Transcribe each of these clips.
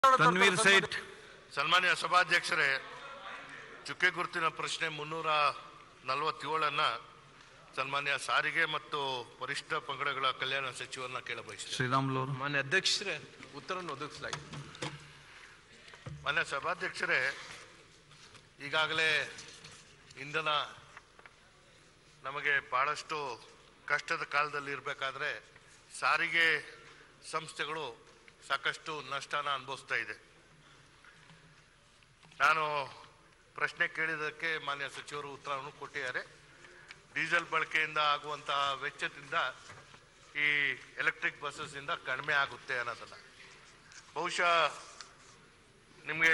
ತನ್ವೀರ್ ಸೇಠ್ ಸನ್ಮಾನ್ಯ ಸಭಾಧ್ಯಕ್ಷರೇ ಚುಕ್ಕೆ ಗುರುತಿನ ಪ್ರಶ್ನೆ ಮುನ್ನೂರ ನಲವತ್ತೇಳನ್ನ ಸನ್ಮಾನ್ಯ ಸಾರಿಗೆ ಮತ್ತು ವರಿಷ್ಠ ಪಂಗಡಗಳ ಕಲ್ಯಾಣ ಸಚಿವರನ್ನ ಕೇಳಬಯಸಿದೆ ಶ್ರೀರಾಮ್ಲು ಅವರು ಮಾನ್ಯ ಅಧ್ಯಕ್ಷರೇ ಉತ್ತರವನ್ನು ಒದಗಿಸಲಾಗಿದೆ ಮಾನ್ಯ ಸಭಾಧ್ಯಕ್ಷರೇ ಈಗಾಗಲೇ ಇಂಧನ ನಮಗೆ ಬಹಳಷ್ಟು ಕಷ್ಟದ ಕಾಲದಲ್ಲಿ ಇರಬೇಕಾದ್ರೆ ಸಾರಿಗೆ ಸಂಸ್ಥೆಗಳು ಸಾಕಷ್ಟು ನಷ್ಟನ ಅನುಭವಿಸ್ತಾ ಇದೆ ನಾನು ಪ್ರಶ್ನೆ ಕೇಳಿದ್ದಕ್ಕೆ ಮಾನ್ಯ ಸಚಿವರು ಉತ್ತರವನ್ನು ಕೊಟ್ಟಿದ್ದಾರೆ ಡೀಸೆಲ್ ಬಳಕೆಯಿಂದ ಆಗುವಂತಹ ವೆಚ್ಚದಿಂದ ಈ ಎಲೆಕ್ಟ್ರಿಕ್ ಬಸ್ಸಸ್ಸಿಂದ ಕಡಿಮೆ ಆಗುತ್ತೆ ಅನ್ನೋದನ್ನ ಬಹುಶಃ ನಿಮಗೆ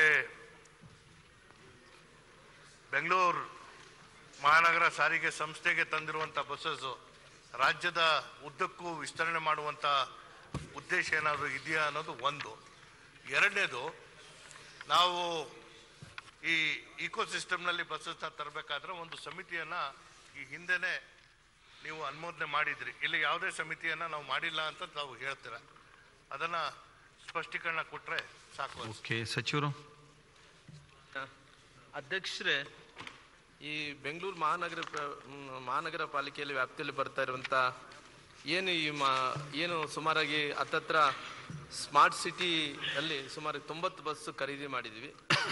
ಬೆಂಗಳೂರು ಮಹಾನಗರ ಸಾರಿಗೆ ಸಂಸ್ಥೆಗೆ ತಂದಿರುವಂಥ ಬಸ್ಸಸ್ ರಾಜ್ಯದ ಉದ್ದಕ್ಕೂ ವಿಸ್ತರಣೆ ಮಾಡುವಂಥ ಉದ್ದೇಶ ಏನಾದರೂ ಇದೆಯಾ ಅನ್ನೋದು ಒಂದು ಎರಡನೇದು ನಾವು ಈ ಇಕೋ ಸಿಸ್ಟಮ್ನಲ್ಲಿ ಬಸ್ಸಸ್ನ ತರಬೇಕಾದ್ರೆ ಒಂದು ಸಮಿತಿಯನ್ನ ಈ ಹಿಂದೆನೆ ನೀವು ಅನುಮೋದನೆ ಮಾಡಿದ್ರಿ ಇಲ್ಲಿ ಯಾವುದೇ ಸಮಿತಿಯನ್ನ ನಾವು ಮಾಡಿಲ್ಲ ಅಂತ ತಾವು ಹೇಳ್ತೀರ ಅದನ್ನ ಸ್ಪಷ್ಟೀಕರಣ ಕೊಟ್ರೆ ಸಾಕು ಅನ್ಸುತ್ತೆ. ಓಕೆ ಸಚಿವರು ಅಧ್ಯಕ್ಷರೇ ಈ ಬೆಂಗಳೂರು ಮಹಾನಗರ ಪ್ರ- ಮ್, ಮಹಾನಗರ ಪಾಲಿಕೆಯಲ್ಲಿ ವ್ಯಾಪ್ತಿಯಲ್ಲಿ ಬರ್ತಾ ಇರುವಂಥ ಏನು ಈ ಮಾ ಏನು ಸುಮಾರಾಗಿ ಹತ್ತತ್ರ ಸ್ಮಾರ್ಟ್ ಸಿಟಿ ಅಲ್ಲಿ ಸುಮಾರು ತೊಂಬತ್ತು ಬಸ್ಸು ಖರೀದಿ ಮಾಡಿದ್ವಿ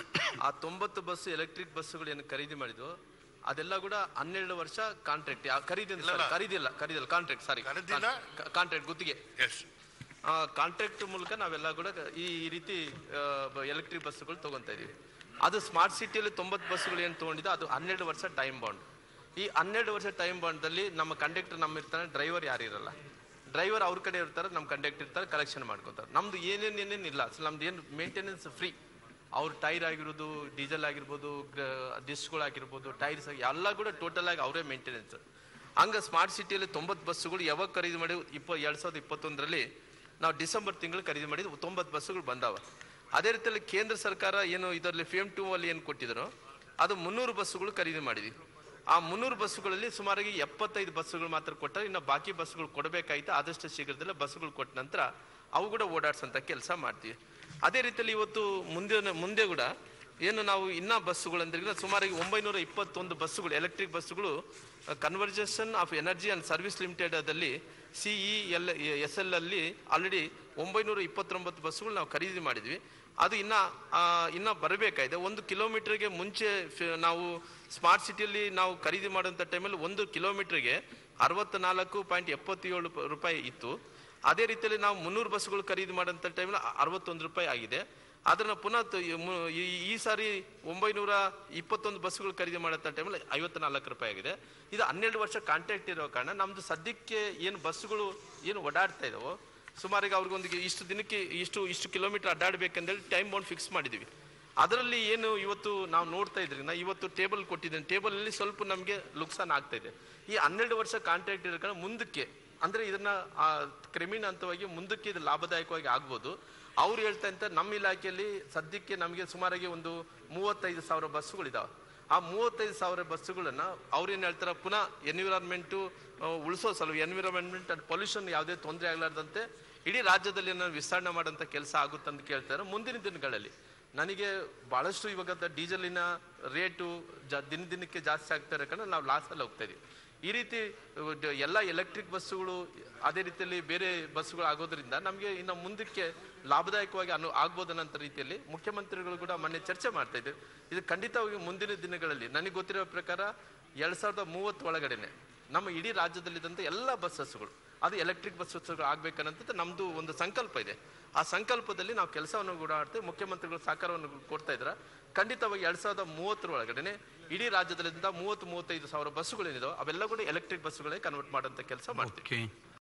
ಆ ತೊಂಬತ್ತು ಬಸ್ಸು ಎಲೆಕ್ಟ್ರಿಕ್ ಬಸ್ಸುಗಳು ಏನು ಖರೀದಿ ಮಾಡಿದ್ವು ಅದೆಲ್ಲ ಕೂಡ ಹನ್ನೆರಡು ವರ್ಷ ಕಾಂಟ್ರಾಕ್ಟ್ ಖರೀದಿ ಅಂತ ಇಲ್ಲ. ಖರೀದಿ ಇಲ್ಲ ಖರೀದಿಲ್ಲ ಕಾಂಟ್ರಾಕ್ಟ್ ಸಾರಿ ಖರೀದಿನ? ಕಾಂಟ್ರಾಕ್ಟ್ ಗುತ್ತಿಗೆ ಎಸ್ ಕಾಂಟ್ರಾಕ್ಟ್ ಮೂಲಕ ನಾವೆಲ್ಲ ಕೂಡ ಈ ಈ ರೀತಿ ಎಲೆಕ್ಟ್ರಿಕ್ ಬಸ್ಸುಗಳು ತಗೊಂತಾ ಇದೀವಿ ಅದು ಸ್ಮಾರ್ಟ್ ಸಿಟಿಯಲ್ಲಿ ತೊಂಬತ್ತು ಬಸ್ಸುಗಳು ಏನು ತಗೊಂಡಿದ್ದು ಅದು ಹನ್ನೆರಡು ವರ್ಷ ಟೈಮ್ ಬಾಂಡ್ ಈ ಹನ್ನೆರಡು ವರ್ಷ ಟೈಮ್ ಬಾಂಡ್ದಲ್ಲಿ ನಮ್ಮ ಕಂಡಕ್ಟರ್ ನಮ್ಮ ಇರ್ತಾನೆ ಡ್ರೈವರ್ ಯಾರು ಇರಲ್ಲ ಡ್ರೈವರ್ ಅವ್ರ ಕಡೆ ಇರ್ತಾರೆ ನಮ್ಮ ಕಂಡಕ್ಟರ್ ಇರ್ತಾರೆ ಕಲೆಕ್ಷನ್ ಮಾಡ್ಕೊತಾರೆ ನಮ್ದು ಏನೇನು ಏನೇನು ಇಲ್ಲ ಅಸಲು ನಮ್ದು ಏನು ಮೇಂಟೆನೆನ್ಸ್ ಫ್ರೀ ಅವ್ರ ಟೈರ್ ಆಗಿರೋದು ಡೀಸೆಲ್ ಆಗಿರ್ಬೋದು ಡಿಸ್ಕ್ಗಳು ಆಗಿರ್ಬೋದು ಟೈರ್ಸ್ ಎಲ್ಲ ಕೂಡ ಟೋಟಲ್ ಆಗಿ ಅವರೇ ಮೇಂಟೆನೆನ್ಸ್ ಹಂಗ ಸ್ಮಾರ್ಟ್ ಸಿಟಿಯಲ್ಲಿ ತೊಂಬತ್ತು ಬಸ್ಸುಗಳು ಯಾವಾಗ ಖರೀದಿ ಮಾಡಿ ಇಪ್ಪ ಎರಡ್ ಸಾವಿರದ ಇಪ್ಪತ್ತೊಂದರಲ್ಲಿ ನಾವು ಡಿಸೆಂಬರ್ ತಿಂಗಳು ಖರೀದಿ ಮಾಡಿದ್ವಿ ತೊಂಬತ್ತು ಬಸ್ಸುಗಳು ಬಂದಾವ ಅದೇ ರೀತಿಯಲ್ಲಿ ಕೇಂದ್ರ ಸರ್ಕಾರ ಏನು ಇದರಲ್ಲಿ ಫೇಮ್ ಟೂ ಅಲ್ಲಿ ಏನು ಕೊಟ್ಟಿದ್ರು ಅದು ಮುನ್ನೂರು ಬಸ್ಸುಗಳು ಖರೀದಿ ಮಾಡಿದ್ವಿ ಆ ಮುನ್ನೂರು ಬಸ್ಸುಗಳಲ್ಲಿ ಸುಮಾರಾಗಿ ಎಪ್ಪತ್ತೈದು ಬಸ್ಸುಗಳು ಮಾತ್ರ ಕೊಟ್ಟರೆ ಇನ್ನು ಬಾಕಿ ಬಸ್ಸುಗಳು ಕೊಡಬೇಕಾಯ್ತು ಆದಷ್ಟು ಶೀಘ್ರದಲ್ಲೇ ಬಸ್ಸುಗಳು ಕೊಟ್ಟ ನಂತರ ಅವು ಕೂಡ ಓಡಾಡ್ಸಂತ ಕೆಲಸ ಮಾಡ್ತೀವಿ ಅದೇ ರೀತಿಯಲ್ಲಿ ಇವತ್ತು ಮುಂದೆ ಮುಂದೆ ಕೂಡ ಏನು ನಾವು ಇನ್ನ ಬಸ್ಸುಗಳು ಅಂದ್ರೆ ಸುಮಾರಾಗಿ ಒಂಬೈನೂರ ಇಪ್ಪತ್ತೊಂದು ಬಸ್ಸುಗಳು ಎಲೆಕ್ಟ್ರಿಕ್ ಬಸ್ಸುಗಳು convergence of energy and service limited ಅದಲ್ಲಿ ಸಿಇ ಎಲ್ ಎಸ್ ಎಲ್ ಅಲ್ಲಿ ಆಲ್ರೆಡಿ ಒಂಬೈನೂರ ಇಪ್ಪತ್ತೊಂಬತ್ತು ಬಸ್ಸುಗಳು ನಾವು ಖರೀದಿ ಮಾಡಿದ್ವಿ ಅದು ಇನ್ನ ಆ, ಇನ್ನ ಬರಬೇಕಾಗಿದೆ ಒಂದು ಕಿಲೋಮೀಟರ್ಗೆ ಮುಂಚೆ ಫಿ- ನಾವು ಸ್ಮಾರ್ಟ್ ಸಿಟಿಯಲ್ಲಿ ನಾವು ಖರೀದಿ ಮಾಡುವಂಥ ಟೈಮಲ್ಲಿ ಒಂದು ಕಿಲೋಮೀಟರ್ಗೆ ಅರವತ್ತ ನಾಲ್ಕು ಪಾಯಿಂಟ್ ಎಪ್ಪತ್ತೇಳು ಪ- ರೂಪಾಯಿ ಇತ್ತು ಅದೇ ರೀತಿಯಲ್ಲಿ ನಾವು ಮುನ್ನೂರು ಬಸ್ಸುಗಳು ಖರೀದಿ ಮಾಡೋಂಥ ಟೈಮಲ್ಲಿ ಅರವತ್ತೊಂದು ರೂಪಾಯಿ ಆಗಿದೆ ಅದನ್ನ ಪುನಃ ತ- ಈ ಮು- ಈ- ಈ ಸಾರಿ ಒಂಬೈನೂರ ಇಪ್ಪತ್ತೊಂದು ಬಸ್ಸುಗಳು ಖರೀದಿ ಮಾಡೋಂಥ ಟೈಮಲ್ಲಿ ಐವತ್ತ ನಾಲ್ಕು ರೂಪಾಯಿ ಆಗಿದೆ ಇದು ಹನ್ನೆರಡು ವರ್ಷ ಕಾಂಟ್ರಾಕ್ಟ್ ಇರೋ ಕಾರಣ ನಮ್ದು ಸದ್ಯಕ್ಕೆ ಏನು ಬಸ್ಸುಗಳು ಏನು ಓಡಾಡ್ತಾ ಇದಾವೋ ಸುಮಾರಿಗೆ ಅವ್ರಿಗೊಂದು ಇಷ್ಟು ದಿನಕ್ಕೆ ಇಷ್ಟು ಇಷ್ಟು ಕಿಲೋಮೀಟರ್ ಅಡ್ಡಾಡ್ಬೇಕಂದೇಳಿ ಟೈಮ್ ಬೌಂಡ್ ಫಿಕ್ಸ್ ಮಾಡಿದ್ದೀವಿ ಅದರಲ್ಲಿ ಏನು ಇವತ್ತು ನಾವು ನೋಡ್ತಾ ಇದ್ರಿ ನಾ ಇವತ್ತು ಟೇಬಲ್ ಕೊಟ್ಟಿದ್ದೇನೆ ಟೇಬಲ್ ಅಲ್ಲಿ ಸ್ವಲ್ಪ ನಮಗೆ ಲುಕ್ಸಾನ್ ಆಗ್ತಾ ಇದೆ ಈ ಹನ್ನೆರಡು ವರ್ಷ ಕಾಂಟ್ರಾಕ್ಟ್ ಇರೋ ಕಾರಣ ಮುಂದಕ್ಕೆ ಅಂದ್ರೆ ಇದನ್ನ ಆ ಕ್ರಮೇಣ ಹಂತವಾಗಿ ಮುಂದಕ್ಕೆ ಇದು ಲಾಭದಾಯಕವಾಗಿ ಆಗ್ಬೋದು ಅವ್ರು ಹೇಳ್ತಾ ಅಂತ ನಮ್ಮ ಇಲಾಖೆಯಲ್ಲಿ ಸದ್ಯಕ್ಕೆ ನಮಗೆ ಸುಮಾರಾಗಿ ಒಂದು ಮೂವತ್ತೈದು ಸಾವಿರ ಬಸ್ಸುಗಳಿದಾವೆ ಆ ಮೂವತ್ತೈದು ಸಾವಿರ ಬಸ್ಸುಗಳನ್ನ ಅವ್ರೇನ್ ಹೇಳ್ತಾರೆ ಪುನಃ ಎನ್ವಿರಾನ್ಮೆಂಟು ಉಳಿಸೋ ಸಲುವಾಗಿ ಎನ್ವಿರಾನ್ಮೆಂಟ್ ಅಂಡ್ ಪೊಲ್ಯೂಷನ್ ಯಾವುದೇ ತೊಂದರೆ ಆಗಲಾರ್ದಂತೆ ಇಡೀ ರಾಜ್ಯದಲ್ಲಿ ನಾನು ವಿಸ್ತರಣೆ ಮಾಡೋಂಥ ಕೆಲಸ ಆಗುತ್ತಂತ ಕೇಳ್ತಾರೆ ಮುಂದಿನ ದಿನಗಳಲ್ಲಿ ನನಗೆ ಬಹಳಷ್ಟು ಇವಾಗ ಡೀಸೆಲಿನ ರೇಟು ಜ ದಿನ ದಿನಕ್ಕೆ ಜಾಸ್ತಿ ಆಗ್ತಾ ಇರೋ ಕಾರಣ ನಾವು ಲಾಸಲ್ಲಿ ಹೋಗ್ತಾ ಇದೀವಿ ಈ ರೀತಿ ಅಹ್, ಡ- ಎಲ್ಲ ಎಲೆಕ್ಟ್ರಿಕ್ ಬಸ್ಸುಗಳು ಅದೇ ರೀತಿಯಲ್ಲಿ ಬೇರೆ ಬಸ್ಸುಗಳು ಆಗೋದ್ರಿಂದ ನಮಗೆ ಇನ್ನು ಮುಂದಕ್ಕೆ ಲಾಭದಾಯಕವಾಗಿ ಅನು ಆಗ್ಬೋದು ಅನ್ನೋ ರೀತಿಯಲ್ಲಿ ಮುಖ್ಯಮಂತ್ರಿಗಳು ಕೂಡ ಮೊನ್ನೆ ಚರ್ಚೆ ಮಾಡ್ತಾ ಇದ್ದಾರೆ ಇದು ಖಂಡಿತವಾಗಿ ಮುಂದಿನ ದಿನಗಳಲ್ಲಿ ನನಗೆ ಗೊತ್ತಿರೋ ಪ್ರಕಾರ ಎರಡ್ ಸಾವಿರದ ಮೂವತ್ತು ಒಳಗಡೆನೆ ನಮ್ಮ ಇಡೀ ರಾಜ್ಯದಲ್ಲಿದ್ದಂಥ ಎಲ್ಲ ಬಸ್ಸಸ್ಗಳು ಅದು ಎಲೆಕ್ಟ್ರಿಕ್ ಬಸ್ಸಸ್ಗಳು ಆಗ್ಬೇಕನ್ನಂತ ನಮ್ದು ಒಂದು ಸಂಕಲ್ಪ ಇದೆ ಆ ಸಂಕಲ್ಪದಲ್ಲಿ ನಾವು ಕೆಲಸವನ್ನು ಕೂಡ ಮಾಡ್ತೇವೆ ಮುಖ್ಯಮಂತ್ರಿಗಳು ಸಹಕಾರವನ್ನು ಕೊಡ್ತಾ ಇದ್ರ ಖಂಡಿತವಾಗಿ ಎರಡ್ ಸಾವಿರದ ಮೂವತ್ತರ ಒಳಗಡೆನೆ ಇಡೀ ರಾಜ್ಯದಲ್ಲಿದ್ದ ಮೂವತ್ತು ಮೂವತ್ತೈದು ಸಾವಿರ ಬಸ್ಸುಗಳೇನಿದಾವೆ ಅವೆಲ್ಲ ಕೂಡ ಎಲೆಕ್ಟ್ರಿಕ್ ಬಸ್ಸುಗಳೇ ಕನ್ವರ್ಟ್ ಮಾಡೋಂಥ ಕೆಲಸ ಮಾಡ್ತೀವಿ ಓಕೆ